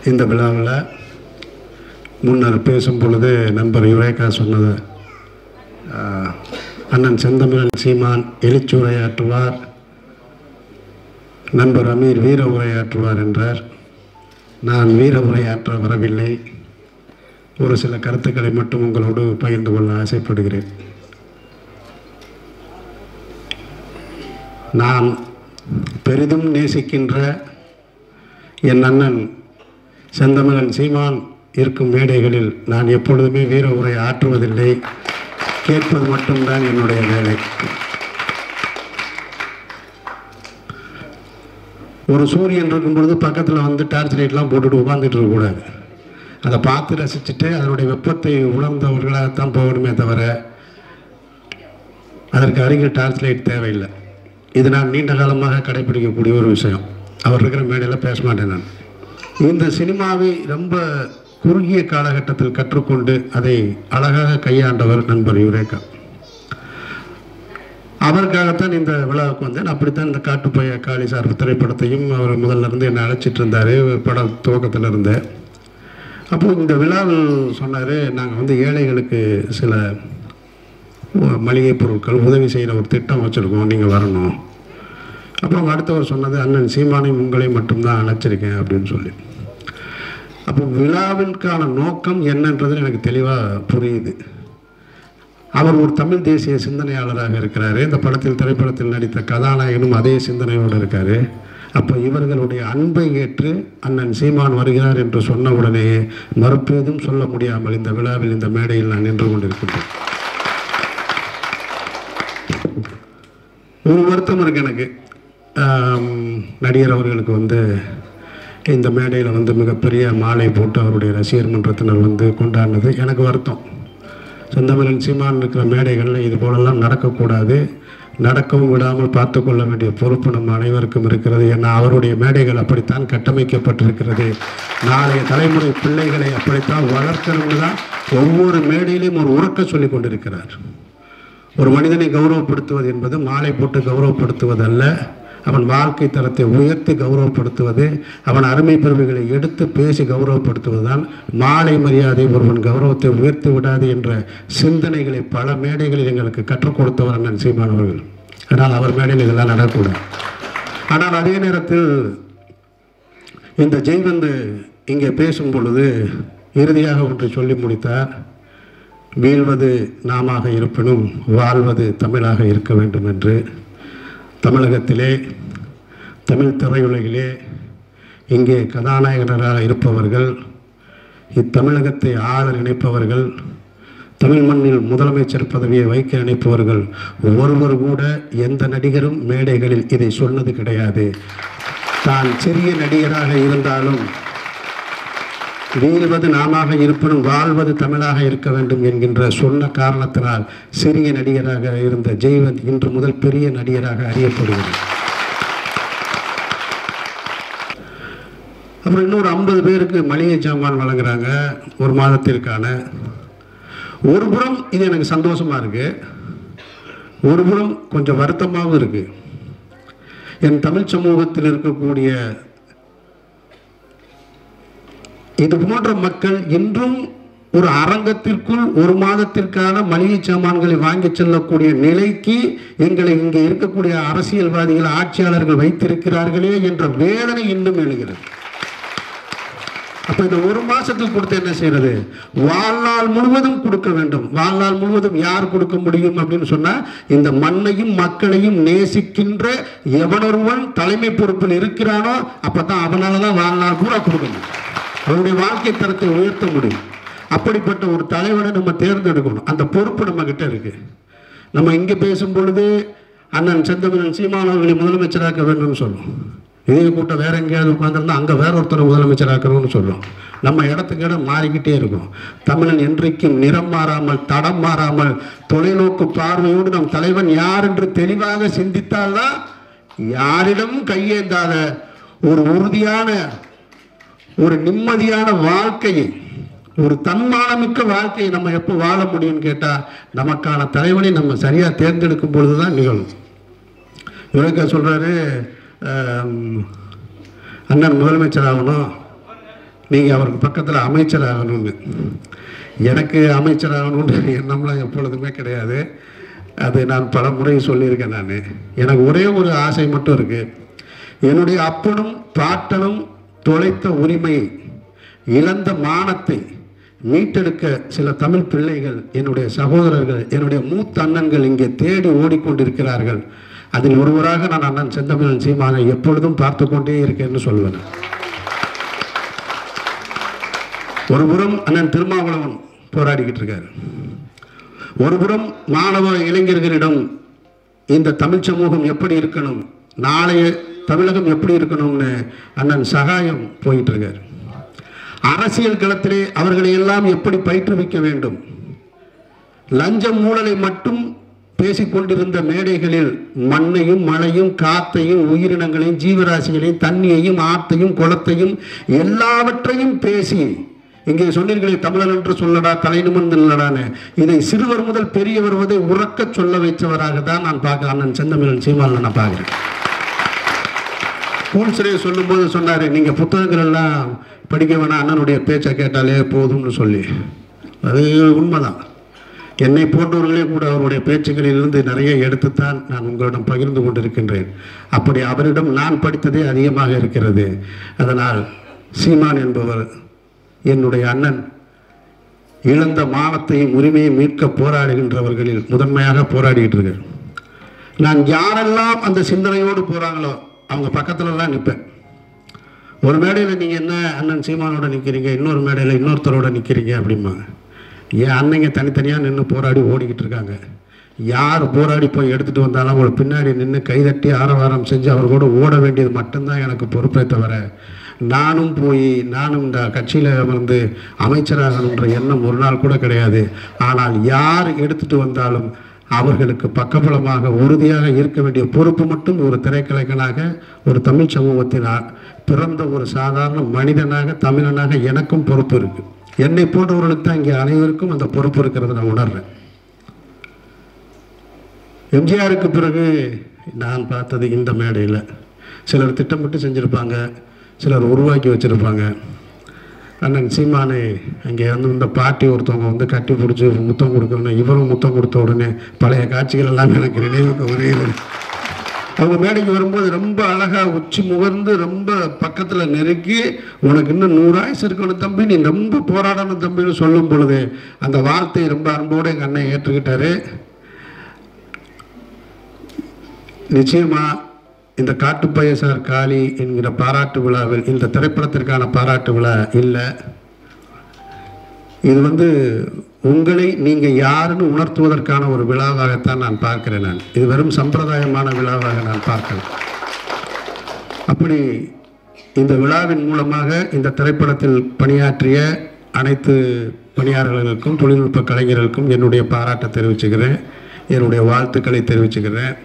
இந்த விழாவில் முன்னர் பேசும் பொழுது நண்பர் யுரேகா சொன்னது ஆஹ், அண்ணன் செந்தமிழன் சீமான் எழுச்சுரையாற்றுவார் நண்பர் அமீர் வீர உரையாற்றுவார் என்றார் நான் வீர உரையாற்ற வரவில்லை ஒரு சில கருத்துக்களை மட்டும் உங்களோடு பகிர்ந்து கொள்ள ஆசைப்படுகிறேன் நான் பெரிதும் நேசிக்கின்ற என் அண்ணன் செந்தமிழன் சீமான் இருக்கும் மேடைகளில் நான் எப்பொழுதுமே வீர உரை ஆற்றுவதில்லை கேட்பது மட்டும்தான் என்னுடைய வேலை ஒரு சூரியன் இருக்கும் பொழுது பக்கத்தில் வந்து டார்ச் லைட்லாம் போட்டுட்டு உட்காந்துட்டு இருக்கக்கூடாது அதை பார்த்து ரசிச்சுட்டு அதனுடைய வெப்பத்தை உணர்ந்தவர்களாகத்தான் போகணுமே தவிர அதற்கு அருகில் டார்ச் லைட் தேவையில்லை இது நான் நீண்ட காலமாக கடைபிடிக்கக்கூடிய ஒரு விஷயம் அவர் இருக்கிற மேடையில் பேச மாட்டேன் நான் இந்த சினிமாவை ரொம்ப குறுகிய காலகட்டத்தில் கற்றுக்கொண்டு அதை அழகாக கையாண்டவர் நண்பர் யுரேகா அவருக்காகத்தான் இந்த விழாவுக்கு வந்தேன் அப்படித்தான் இந்த காட்டுப்பைய காளி சார் திரைப்படத்தையும் அவர் முதல்ல இருந்து என்னை அழைச்சிட்டு இருந்தார் படம் துவக்கத்தில் இருந்தேன் அப்போ இந்த விழாவில் சொன்னார் நாங்கள் வந்து ஏழைகளுக்கு சில உ- மளிகை பொருட்கள் உதவி செய்கிற ஒரு திட்டம் வச்சுருக்கோம் நீங்கள் வரணும் அப்புறம் அடுத்தவர் சொன்னது அண்ணன் சீமானையும் உங்களையும் மட்டும்தான் அழைச்சிருக்கேன் அப்படின்னு சொல்லி அப்போ விழாவிற்கான நோக்கம் என்னன்றது எனக்கு தெளிவாக புரியுது அவர் ஒரு தமிழ் தேசிய சிந்தனையாளராக இருக்கிறாரு இந்த படத்தில் திரைப்படத்தில் நடித்த கதாநாயகனும் அதே சிந்தனையோடு இருக்காரு அப்போ இவர்களுடைய அன்பை ஏற்று அண்ணன் சீமான் வருகிறார் என்று சொன்ன உடனேயே மறுப்பேதும் சொல்ல முடியாமல் இந்த விழாவில் இந்த மேடையில் நான் நின்று கொண்டிருக்கின்றேன் ஒரு வருத்தம் இருக்கு எனக்கு ஆம், நடிகர் அவர்களுக்கு வந்து இந்த மேடையில் வந்து மிகப்பெரிய மாலை போட்டு அவருடைய ரசிகர் மன்றத்தினர் வந்து கொண்டாடினது எனக்கு வருத்தம் செந்தமிழன் சீமான் இருக்கிற மேடைகளில் இது போலெல்லாம் நடக்கக்கூடாது நடக்கவும் விடாமல் பார்த்து கொள்ள வேண்டிய பொறுப்பு நம்ம அனைவருக்கும் இருக்கிறது ஏன்னா அவருடைய மேடைகள் அப்படித்தான் கட்டமைக்கப்பட்டிருக்கிறது நாளைய தலைமுறை பிள்ளைகளை அப்படித்தான் வளர்க்கணும்னு தான் ஒவ்வொரு மேடையிலையும் ஒரு உறக்க சொல்லி கொண்டிருக்கிறார் ஒரு மனிதனை கௌரவப்படுத்துவது என்பது மாலை போட்டு கௌரவப்படுத்துவதல்ல அவன் வாழ்க்கை தரத்தை உயர்த்தி கௌரவப்படுத்துவது அவன் அருமை பெருமைகளை எடுத்து பேசி கௌரவப்படுத்துவதுதான் மாலை மரியாதை ஒருவன் கௌரவத்தை உயர்த்தி விடாது என்ற சிந்தனைகளை பல மேடைகளில் எங்களுக்கு கற்றுக் கொடுத்தவர் அண்ணன் சீமான் அவர்கள் ஆனால் அவர் மேடையில் இதெல்லாம் நடக்கக்கூடாது ஆனால் அதே நேரத்தில் இந்த ஜெய் வந்து இங்கே பேசும் பொழுது இறுதியாக ஒன்றை சொல்லி முடித்தார் வீழ்வது நாமாக இருப்பினும் வாழ்வது தமிழாக இருக்க வேண்டும் என்று தமிழகத்திலே தமிழ் திரையுலகிலே இங்கே கதாநாயகராக இருப்பவர்கள் இத்தமிழகத்தை ஆள நினைப்பவர்கள் தமிழ் மண்ணில் முதலமைச்சர் பதவியை வைக்க நினைப்பவர்கள் ஒருவர் கூட எந்த நடிகரும் மேடைகளில் இதை சொன்னது கிடையாது தான் சிறிய நடிகராக இருந்தாலும் வீழ்வது நாமாக இருப்பினும் வாழ்வது தமிழாக இருக்க வேண்டும் என்கின்ற சொன்ன காரணத்தினால் சிறிய நடிகராக இருந்த ஜெய்வந்த் இன்று முதல் பெரிய நடிகராக அறியப்படுகிறது அப்புறம் இன்னொரு ஐம்பது பேருக்கு மளிகை சாமான் வழங்குறாங்க ஒரு மாதத்திற்கான ஒரு புறம் இது எனக்கு சந்தோஷமா இருக்கு ஒரு புறம் கொஞ்சம் வருத்தமாகவும் இருக்கு என் தமிழ் சமூகத்தில் இருக்கக்கூடிய இது போன்ற மக்கள் இன்றும் ஒரு அரங்கத்திற்குள் ஒரு மாதத்திற்கான மளிகை சாமான்களை வாங்கி செல்லக்கூடிய நிலைக்கு எங்களை இங்கே இருக்கக்கூடிய அரசியல்வாதிகள் ஆட்சியாளர்கள் வைத்திருக்கிறார்களே என்ற வேதனை இன்னும் எழுகிறது அப்ப இந்த ஒரு மாசத்துக்கு கொடுத்து என்ன செய்யறது வாழ்நாள் முழுவதும் கொடுக்க வேண்டும் வாழ்நாள் முழுவதும் யார் கொடுக்க முடியும் அப்படின்னு சொன்னா இந்த மண்ணையும் மக்களையும் நேசிக்கின்ற எவனொருவன் தலைமை பொறுப்பில் இருக்கிறானோ அப்பதான் அவனாலதான் வாழ்நாள் பூரா கொடுக்க முடியும் அவனுடைய வாழ்க்கை தரத்தை உயர்த்த முடியும் அப்படிப்பட்ட ஒரு தலைவனை நம்ம தேர்ந்தெடுக்கணும் அந்த பொறுப்பு நம்ம கிட்ட இருக்கு நம்ம இங்க பேசும் பொழுது அண்ணன் செந்தமிழன் சீமான் அவர்களை முதலமைச்சராக்க வேண்டும்னு சொல்லும் இதே கூட்டம் வேற எங்கேயாவது உட்காந்துருந்தா அங்கே வேற ஒருத்தரை முதலமைச்சராக்கணும்னு சொல்லும் நம்ம இடத்துக்கு இடம் மாறிக்கிட்டே இருக்கும் தமிழன் என்றைக்கும் நிறம் மாறாமல் தடம் மாறாமல் தொலைநோக்கு பார்வையோடு நம் தலைவன் யார் என்று தெளிவாக சிந்தித்தால்தான் யாரிடமும் கையேந்தாத ஒரு உறுதியான ஒரு நிம்மதியான வாழ்க்கையை ஒரு தன்மானமிக்க வாழ்க்கையை நம்ம எப்போ வாழ முடியும்னு கேட்டால் நமக்கான தலைவனை நம்ம சரியாக தேர்ந்தெடுக்கும் பொழுது தான் நிகழும் இவருக்கா சொல்கிறாரு அண்ணன் முதலமைச்சர் ஆகணும் நீங்கள் அவருக்கு பக்கத்தில் அமைச்சர் ஆகணும்னு எனக்கு அமைச்சர் ஆகணுன்ற எண்ணம்லாம் எப்பொழுதுமே கிடையாது அது நான் பல முறை சொல்லியிருக்கேன் நான் எனக்கு ஒரே ஒரு ஆசை மட்டும் இருக்குது என்னுடைய அப்பனும் பாட்டனும் தொலைத்த உரிமையை இழந்த மானத்தை மீட்டெடுக்க சில தமிழ் பிள்ளைகள் என்னுடைய சகோதரர்கள் என்னுடைய மூத்த அண்ணன்கள் இங்கே தேடி ஓடிக்கொண்டிருக்கிறார்கள் அதில் ஒருவராக நான் அண்ணன் செந்தமிழன் சீமானை எப்பொழுதும் பார்த்து கொண்டே இருக்கேன்னு சொல்வேன் ஒருபுறம் அண்ணன் திருமாவளவன் போராடிக்கிட்டு இருக்காரு ஒருபுறம் மாணவ இளைஞர்களிடம் இந்த தமிழ் சமூகம் எப்படி இருக்கணும் நாளைய தமிழகம் எப்படி இருக்கணும்னு அண்ணன் சகாயம் போயிட்டு இருக்காரு அரசியல் களத்திலே அவர்களை எல்லாம் எப்படி பயிற்றுவிக்க வேண்டும் லஞ்சம் ஊழலை மட்டும் பேசிக்கொண்டிருந்த மேடைகளில் மண்ணையும் மழையும் காத்தையும் உயிரினங்களையும் ஜீவராசிகளையும் தண்ணியையும் ஆத்தையும் குளத்தையும் எல்லாவற்றையும் பேசி இங்கே சொன்னீர்களே தமிழன் என்று சொல்லடா தலை நிமிர்ந்து நில்லடான்னு இதை சிறுவர் முதல் பெரியவர் வரை உறக்கச் சொல்ல வைத்தவராக தான் நான் பார்க்க அண்ணன் செந்தமிழன் சீமான் நான் பார்க்குறேன் ஸ்கூல் சிறையை சொல்லும்போது சொன்னார் நீங்கள் புத்தகங்கள் எல்லாம் படிக்க வேணாம் அண்ணனுடைய பேச்சை கேட்டாலே போதும்னு சொல்லி அது உண்மைதான் என்னை போன்றவர்களே கூட அவருடைய பேச்சுகளிலிருந்து நிறைய எடுத்துத்தான் நான் உங்களிடம் பகிர்ந்து கொண்டிருக்கின்றேன் அப்படி அவரிடம் நான் படித்ததே அதிகமாக இருக்கிறது அதனால் சீமான் என்பவர் என்னுடைய அண்ணன் இழந்த மானத்தையும் உரிமையை மீட்க போராடுகின்றவர்களில் முதன்மையாக போராடிக்கிட்டு இருக்கார் நான் யாரெல்லாம் அந்த சிந்தனையோடு போகிறாங்களோ அவங்க பக்கத்துலலாம் நிற்பேன் ஒரு மேடையில் நீங்கள் என்ன அண்ணன் சீமானோட நிற்கிறீங்க இன்னொரு மேடையில் இன்னொருத்தரோட நிற்கிறீங்க அப்படிம்பாங்க என் அன்னைங்க தனித்தனியாக நின்று போராடி ஓடிக்கிட்டு இருக்காங்க யார் போராடி போய் எடுத்துகிட்டு வந்தாலும் அவங்கள பின்னாடி நின்று கைதட்டி ஆரவாரம் செஞ்சு அவர் கூட ஓட வேண்டியது மட்டும்தான் எனக்கு பொறுப்பே தவிர நானும் போய் நானும் இந்த கட்சியில் வந்து அமைச்சராகணுன்ற எண்ணம் ஒரு நாள் கூட கிடையாது ஆனால் யார் எடுத்துகிட்டு வந்தாலும் அவர்களுக்கு பக்கபலமாக உறுதியாக இருக்க வேண்டிய பொறுப்பு மட்டும் ஒரு திரைக்கலைஞனாக ஒரு தமிழ் சமூகத்தின் ஆ- பிறந்த ஒரு சாதாரண மனிதனாக தமிழனாக எனக்கும் பொறுப்பு இருக்கு என்னை போன்றவர்களுக்கு தான் இங்கே அனைவருக்கும் அந்த பொறுப்பு இருக்கிறத நான் உணர்றேன் எம்ஜிஆருக்கு பிறகு நான் பார்த்தது இந்த மேடையில் சிலர் திட்டமிட்டு செஞ்சுருப்பாங்க சிலர் உருவாக்கி வச்சுருப்பாங்க அண்ணன் சீமானை அங்கே வந்து இந்த பாட்டி ஒருத்தவங்க வந்து கட்டி பிடிச்சி முத்தம் கொடுக்கணும் இவரும் முத்தம் கொடுத்த உடனே பழைய காட்சிகள் எல்லாம் எனக்கு நினைவுக்கு வருகிறது அவங்க மேடைக்கு வரும்போது ரொம்ப அழகாக உச்சி முகர்ந்து ரொம்ப பக்கத்தில் நெருக்கி உனக்கு இன்னும் நூறு ஆயுசு இருக்கணும் தம்பி நீ ரொம்ப போராடணும் தம்பின்னு சொல்லும் பொழுது அந்த வார்த்தையை ரொம்ப அன்போடு எங்கள் அண்ணன் ஏற்றுக்கிட்டாரு நிச்சயமா இந்த காட்டுப்பயசார் காளி என்கிற பாராட்டு விழாவில் இந்த திரைப்படத்திற்கான பாராட்டு விழா இல்லை இது வந்து உங்களை நீங்கள் யாருன்னு உணர்த்துவதற்கான ஒரு விழாவாகத்தான் நான் பார்க்கிறேன் நான் இது வெறும் சம்பிரதாயமான விழாவாக நான் பார்க்கல அப்படி இந்த விழாவின் மூலமாக இந்த திரைப்படத்தில் பணியாற்றிய அனைத்து பணியாளர்களுக்கும் தொழில்நுட்ப கலைஞர்களுக்கும் என்னுடைய பாராட்டை தெரிவிச்சுக்கிறேன் என்னுடைய வாழ்த்துக்களை தெரிவிச்சுக்கிறேன்